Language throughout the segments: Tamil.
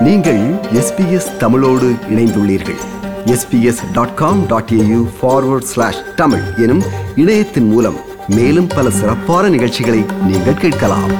நீங்கள் எஸ்பிஎஸ் தமிழோடு இணைந்துள்ளீர்கள் SBS dot com dot AU forward slash Tamil எனும் இணையத்தின் மூலம் மேலும் பல சிறப்பான நிகழ்ச்சிகளை நீங்கள் கேட்கலாம்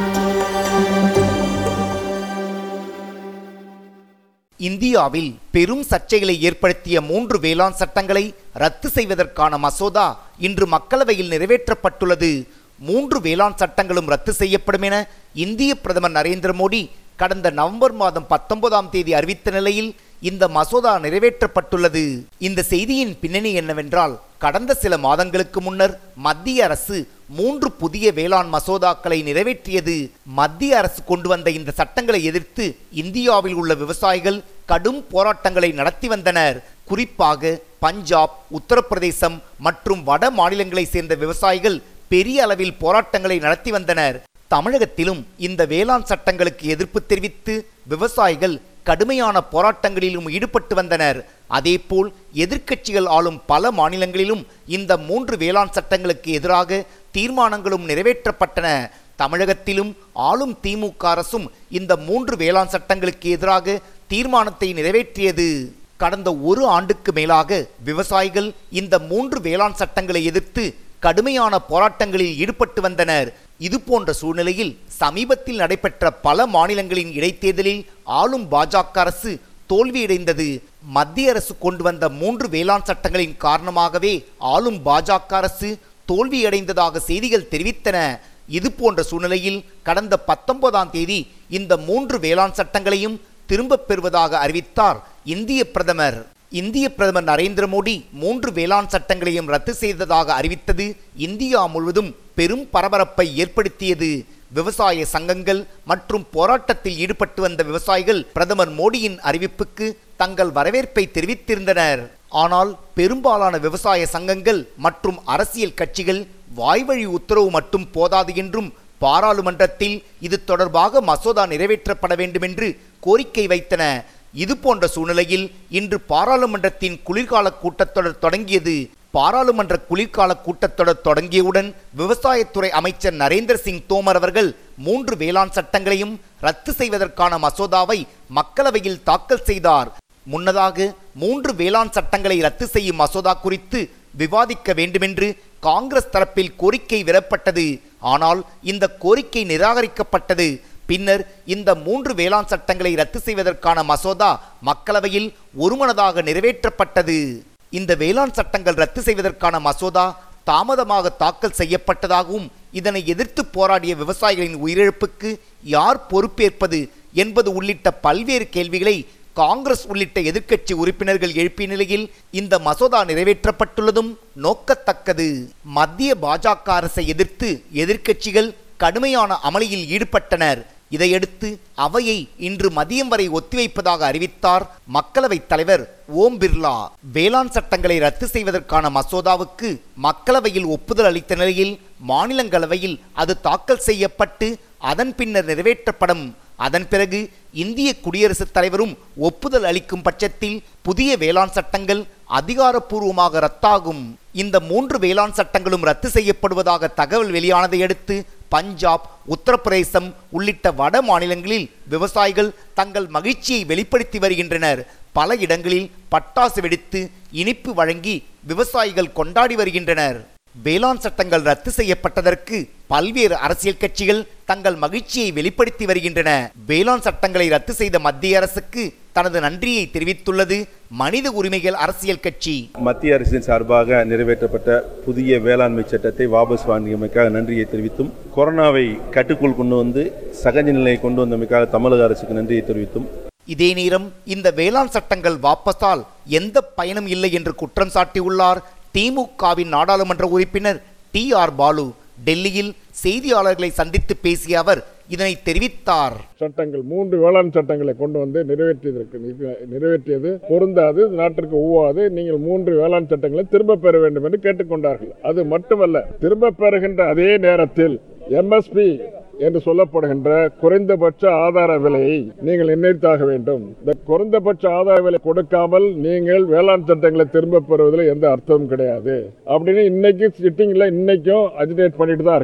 இந்தியாவில் பெரும் சர்ச்சைகளை ஏற்படுத்திய மூன்று வேளாண் சட்டங்களை ரத்து செய்வதற்கான மசோதா இன்று மக்களவையில் நிறைவேற்றப்பட்டுள்ளது மூன்று வேளாண் சட்டங்களும் ரத்து செய்யப்படும் என இந்திய பிரதமர் நரேந்திர மோடி கடந்த நவம்பர் மாதம் பத்தொன்பதாம் தேதி அறிவித்த நிலையில் இந்த மசோதா நிறைவேற்றப்பட்டுள்ளது இந்த செய்தியின் பின்னணி என்னவென்றால் கடந்த சில மாதங்களுக்கு முன்னர் மத்திய அரசு மூன்று புதிய வேளாண் மசோதாக்களை நிறைவேற்றியது மத்திய அரசு கொண்டு வந்த இந்த சட்டங்களை எதிர்த்து இந்தியாவில் உள்ள விவசாயிகள் கடும் போராட்டங்களை நடத்தி வந்தனர் குறிப்பாக பஞ்சாப் உத்தரப்பிரதேசம் மற்றும் வட மாநிலங்களை சேர்ந்த விவசாயிகள் பெரிய அளவில் போராட்டங்களை நடத்தி வந்தனர் தமிழகத்திலும் இந்த வேளாண் சட்டங்களுக்கு எதிர்ப்பு தெரிவித்து விவசாயிகள் கடுமையான போராட்டங்களிலும் ஈடுபட்டு வந்தனர் அதேபோல் எதிர்க்கட்சிகள் ஆளும் பல மாநிலங்களிலும் இந்த மூன்று வேளாண் சட்டங்களுக்கு எதிராக தீர்மானங்களும் நிறைவேற்றப்பட்டன தமிழகத்திலும் ஆளும் திமுக அரசும் இந்த மூன்று வேளாண் சட்டங்களுக்கு எதிராக தீர்மானத்தை நிறைவேற்றியது கடந்த ஒரு ஆண்டுக்கு மேலாக விவசாயிகள் இந்த மூன்று வேளாண் சட்டங்களை எதிர்த்து கடுமையான போராட்டங்களில் ஈடுபட்டு வந்தனர் இது போன்ற சூழ்நிலையில் சமீபத்தில் நடைபெற்ற பல மாநிலங்களின் இடைத்தேர்தலில் ஆளும் பாஜக அரசு தோல்வியடைந்தது மத்திய அரசு கொண்டு வந்த மூன்று வேளாண் சட்டங்களின் காரணமாகவே ஆளும் பாஜக அரசு தோல்வியடைந்ததாக செய்திகள் தெரிவித்தன இது போன்ற சூழ்நிலையில் கடந்த பத்தொன்பதாம் தேதி இந்த மூன்று வேளாண் சட்டங்களையும் திரும்பப் பெறுவதாக அறிவித்தார் இந்திய பிரதமர் இந்திய பிரதமர் நரேந்திர மோடி மூன்று வேளாண் சட்டங்களையும் ரத்து செய்ததாக அறிவித்தது இந்தியா முழுவதும் பெரும் பரபரப்பை ஏற்படுத்தியது விவசாய சங்கங்கள் மற்றும் போராட்டத்தில் ஈடுபட்டு வந்த விவசாயிகள் பிரதமர் மோடியின் அறிவிப்புக்கு தங்கள் வரவேற்பை தெரிவித்திருந்தனர் ஆனால் பெரும்பாலான விவசாய சங்கங்கள் மற்றும் அரசியல் கட்சிகள் வாய்வழி உத்தரவு மட்டும் போதாது என்றும் பாராளுமன்றத்தில் இது தொடர்பாக மசோதா நிறைவேற்றப்பட வேண்டும் என்று கோரிக்கை வைத்தன இது போன்ற சூழ்நிலையில் இன்று பாராளுமன்றத்தின் குளிர்கால கூட்டத்தொடர் தொடங்கியது பாராளுமன்ற குளிர்கால கூட்டத்தொடர் தொடங்கியவுடன் விவசாயத்துறை அமைச்சர் நரேந்திர சிங் தோமர் அவர்கள் மூன்று வேளாண் சட்டங்களையும் ரத்து செய்வதற்கான மசோதாவை மக்களவையில் தாக்கல் செய்தார் முன்னதாக மூன்று வேளாண் சட்டங்களை ரத்து செய்யும் மசோதா குறித்து விவாதிக்க வேண்டுமென்று காங்கிரஸ் தரப்பில் கோரிக்கை விடப்பட்டது ஆனால் இந்த கோரிக்கை நிராகரிக்கப்பட்டது பின்னர் இந்த மூன்று வேளாண் சட்டங்களை ரத்து செய்வதற்கான மசோதா மக்களவையில் ஒருமனதாக நிறைவேற்றப்பட்டது இந்த வேளாண் சட்டங்கள் ரத்து செய்வதற்கான மசோதா தாமதமாக தாக்கல் செய்யப்பட்டதாகவும் இதனை எதிர்த்து போராடிய விவசாயிகளின் உயிரிழப்புக்கு யார் பொறுப்பேற்பது என்பது உள்ளிட்ட பல்வேறு கேள்விகளை காங்கிரஸ் உள்ளிட்ட எதிர்க்கட்சி உறுப்பினர்கள் எழுப்பிய நிலையில் இந்த மசோதா நிறைவேற்றப்பட்டுள்ளதும் நோக்கத்தக்கது மத்திய பாஜக அரசை எதிர்த்து எதிர்க்கட்சிகள் கடுமையான அமளியில் ஈடுபட்டனர் இதையடுத்து அவையை இன்று மதியம் வரை ஒத்திவைப்பதாக அறிவித்தார் மக்களவைத் தலைவர் ஓம் பிர்லா வேளாண் சட்டங்களை ரத்து செய்வதற்கான மசோதாவுக்கு மக்களவையில் ஒப்புதல் அளித்த நிலையில் மாநிலங்களவையில் அது தாக்கல் செய்யப்பட்டு அதன் பின்னர் நிறைவேற்றப்படும் அதன் பிறகு இந்திய குடியரசுத் தலைவரும் ஒப்புதல் அளிக்கும் பட்சத்தில் புதிய வேளாண் சட்டங்கள் அதிகாரப்பூர்வமாக ரத்தாகும் இந்த மூன்று வேளாண் சட்டங்களும் ரத்து செய்யப்படுவதாக தகவல் வெளியானதை அடுத்து பஞ்சாப் உத்தரப்பிரதேசம் உள்ளிட்ட வட மாநிலங்களில் விவசாயிகள் தங்கள் மகிழ்ச்சியை வெளிப்படுத்தி வருகின்றனர் பல இடங்களில் பட்டாசு வெடித்து இனிப்பு வழங்கி விவசாயிகள் கொண்டாடி வருகின்றனர் வேளாண் சட்டங்கள் ரத்து செய்யப்பட்டதற்கு பல்வேறு அரசியல் கட்சிகள் தங்கள் மகிழ்ச்சியை வெளிப்படுத்தி வருகின்றன வேளாண் சட்டங்களை ரத்து செய்த மத்திய அரசுக்கு தனது நன்றியை தெரிவித்துள்ளது மனித உரிமைகள் அரசியல் கட்சி மத்திய அரசின் சார்பாக நிறைவேற்றப்பட்ட புதிய வேளாண்மை சட்டத்தை வாபஸ் வாங்கியமைக்காக நன்றியை தெரிவித்தும் கொரோனாவை கட்டுக்குள் கொண்டு வந்து சகஜ நிலையை கொண்டு வந்தமைக்காக தமிழக அரசுக்கு நன்றியை தெரிவித்தும் இதே நேரம் இந்த வேளாண் சட்டங்கள் வாபஸால் எந்த பயனும் இல்லை என்று குற்றம் சாட்டியுள்ளார் திமுகவின் நாடாளுமன்ற உறுப்பினர் டி ஆர் பாலு டெல்லியில் செய்தியாளர்களை சந்தித்து பேசிய அவர் இதனை தெரிவித்தார் சட்டங்கள் மூன்று வேளாண் சட்டங்களை கொண்டு வந்து நிறைவேற்றியதற்கு நிக- நிறைவேற்றியது பொருந்தாது நாட்டிற்கு ஒவ்வாது நீங்கள் மூன்று வேளாண் சட்டங்களை திரும்ப பெற வேண்டும் என்று கேட்டுக்கொண்டார்கள் அது மட்டுமல்ல திரும்ப பெறுகின்ற அதே நேரத்தில் எம்எஸ்பி என்று சொல்லப்படுகின்ற குறைந்தபட்ச ஆதார விலையை நீங்கள் நிர்ணயித்தாக வேண்டும் இந்த குறைந்தபட்ச ஆதார விலை கொடுக்காமல் நீங்கள் வேளாண் சட்டங்களை திரும்ப பெறுவதில் எந்த அர்த்தமும் கிடையாது அப்படின்னு இன்னைக்கு சிட்டிங்ல இன்னைக்கும் அஜிடேட் பண்ணிட்டு தான் இருக்காங்க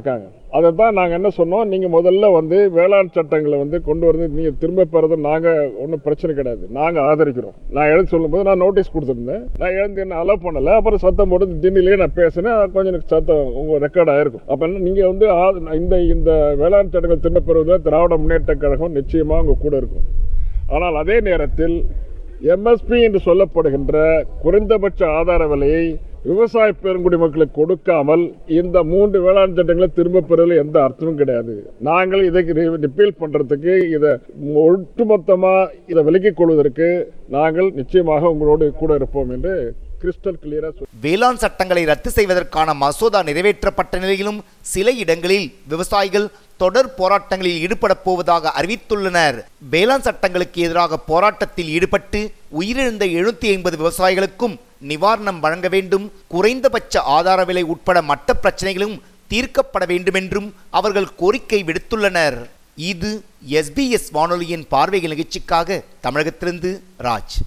அதை தான் நாங்கள் என்ன சொன்னோம் நீங்கள் முதல்ல வந்து வேளாண் சட்டங்களை வந்து கொண்டு வந்து நீங்கள் திரும்ப பெறது நாங்கள் ஒன்றும் பிரச்சனை கிடையாது நாங்கள் ஆதரிக்கிறோம் நான் எழுதி சொல்லும்போது நான் நோட்டீஸ் கொடுத்துருந்தேன் நான் எழுந்து என்ன அலோவ் பண்ணலை அப்புறம் சத்தம் போட்டு திண்ணிலேயே நான் பேசினேன் அது கொஞ்சம் எனக்கு சத்தம் உங்கள் ரெக்கார்ட் ஆயிருக்கும் அப்போ என்ன நீங்கள் வந்து ஆ- இந்த இந்த வேளாண் சட்டங்கள் திரும்ப பெறுவதில் திராவிட முன்னேற்ற கழகம் நிச்சயமாக உங்கள் கூட இருக்கும் ஆனால் அதே நேரத்தில் எம்எஸ்பி என்று சொல்லப்படுகின்ற குறைந்தபட்ச ஆதார விலையை விவசாய பெருங்குடி மக்களுக்கு கொடுக்காமல் இந்த மூன்று வேளாண் சட்டங்களை திரும்ப பெறுவதில் எந்த அர்த்தமும் கிடையாது நாங்கள் இதை ரிப்பீல் பண்றதுக்கு இதை ஒட்டுமொத்தமாக இதை விலக்கிக் கொள்வதற்கு நாங்கள் நிச்சயமாக உங்களோடு கூட இருப்போம் என்று கிறிஸ்டல் கிளியரா வேளாண் சட்டங்களை ரத்து செய்வதற்கான மசோதா நிறைவேற்றப்பட்ட நிலையிலும் சில இடங்களில் விவசாயிகள் தொடர் போராட்டங்களில் ஈடுபடப் போவதாக அறிவித்துள்ளனர் வேளாண் சட்டங்களுக்கு எதிராக போராட்டத்தில் ஈடுபட்டு உயிரிழந்த எழுநூத்தி ஐம்பது விவசாயிகளுக்கும் நிவாரணம் வழங்க வேண்டும் குறைந்தபட்ச ஆதார விலை உட்பட மற்ற பிரச்சனைகளும் தீர்க்கப்பட வேண்டுமென்றும் அவர்கள் கோரிக்கை விடுத்துள்ளனர் இது எஸ்பிஎஸ் வானொலியின் பார்வைகள் நிகழ்ச்சிக்காக தமிழகத்திலிருந்து ராஜ்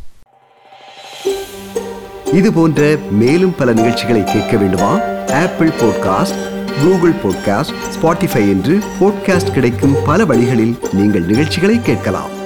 இது போன்ற மேலும் பல நிகழ்ச்சிகளை கேட்க வேண்டுமா Apple podcast Google podcast Spotify என்று பாட்காஸ்ட் கிடைக்கும் பல வழிகளில் நீங்கள் நிகழ்ச்சிகளை கேட்கலாம்